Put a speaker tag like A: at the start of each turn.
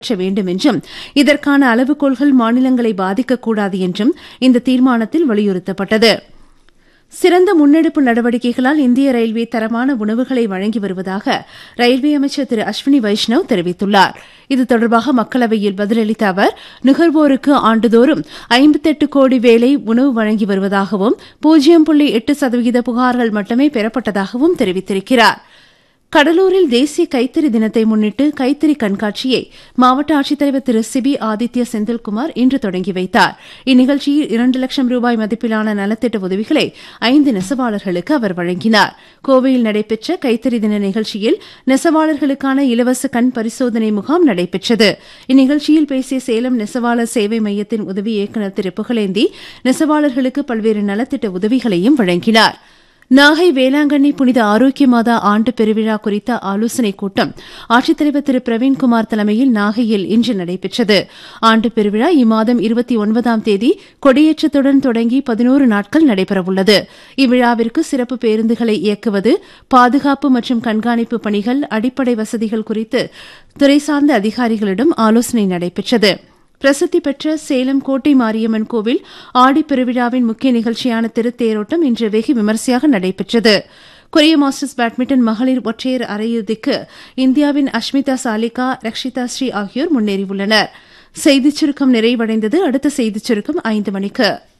A: நிறைவேற்ற வேண்டும் என்றும் இதற்கான அளவுகோல்கள் மாநிலங்களை பாதிக்கக்கூடாது என்றும் இந்த தீர்மானத்தில் வலியுறுத்தப்பட்டது சிறந்த முன்னெடுப்பு நடவடிக்கைகளால் இந்திய ரயில்வே தரமான உணவுகளை வழங்கி வருவதாக ரயில்வே அமைச்சர் திரு அஸ்வினி வைஷ்ணவ் தெரிவித்துள்ளார் இது தொடர்பாக மக்களவையில் பதிலளித்த அவர் நுகர்வோருக்கு ஆண்டுதோறும் ஐம்பத்தெட்டு கோடி வேலை உணவு வழங்கி வருவதாகவும் பூஜ்ஜியம் புள்ளி எட்டு சதவீத புகார்கள் மட்டுமே பெறப்பட்டதாகவும் தெரிவித்திருக்கிறார் கடலூரில் தேசிய கைத்தறி தினத்தை முன்னிட்டு கைத்தறி கண்காட்சியை மாவட்ட ஆட்சித்தலைவர் திரு சிபி ஆதித்ய செந்தில்குமார் இன்று தொடங்கி வைத்தார் இந்நிகழ்ச்சியில் இரண்டு லட்சம் ரூபாய் மதிப்பிலான நலத்திட்ட உதவிகளை ஐந்து நெசவாளர்களுக்கு அவர் வழங்கினார் கோவையில் நடைபெற்ற கைத்தறி தின நிகழ்ச்சியில் நெசவாளர்களுக்கான இலவச கண் பரிசோதனை முகாம் நடைபெற்றது இந்நிகழ்ச்சியில் பேசிய சேலம் நெசவாளர் சேவை மையத்தின் உதவி இயக்குநர் திரு புகழேந்தி நெசவாளர்களுக்கு பல்வேறு நலத்திட்ட உதவிகளையும் வழங்கினாா் நாகை வேளாங்கண்ணி புனித ஆரோக்கிய மாதா ஆண்டு பெருவிழா குறித்த ஆலோசனைக் கூட்டம் ஆட்சித்தலைவர் திரு பிரவீன்குமார் தலைமையில் நாகையில் இன்று நடைபெற்றது ஆண்டு பெருவிழா இம்மாதம் இருபத்தி ஒன்பதாம் தேதி கொடியேற்றத்துடன் தொடங்கி பதினோரு நாட்கள் நடைபெறவுள்ளது இவ்விழாவிற்கு சிறப்பு பேருந்துகளை இயக்குவது பாதுகாப்பு மற்றும் கண்காணிப்பு பணிகள் அடிப்படை வசதிகள் குறித்து துறை சார்ந்த அதிகாரிகளிடம் ஆலோசனை நடைபெற்றது பிரசித்தி பெற்ற சேலம் கோட்டை மாரியம்மன் கோவில் ஆடி பெருவிழாவின் முக்கிய நிகழ்ச்சியான திருத்தேரோட்டம் இன்று வெகு விமரிசையாக நடைபெற்றது கொரிய மாஸ்டர்ஸ் பேட்மிண்டன் மகளிர் ஒற்றையர் அரையிறுதிக்கு இந்தியாவின் அஷ்மிதா சாலிகா ரக்ஷிதா ஸ்ரீ ஆகியோர் முன்னேறியுள்ளனர் செய்திச் சுருக்கம் நிறைவடைந்தது அடுத்த செய்திச் சுருக்கம் ஐந்து மணிக்கு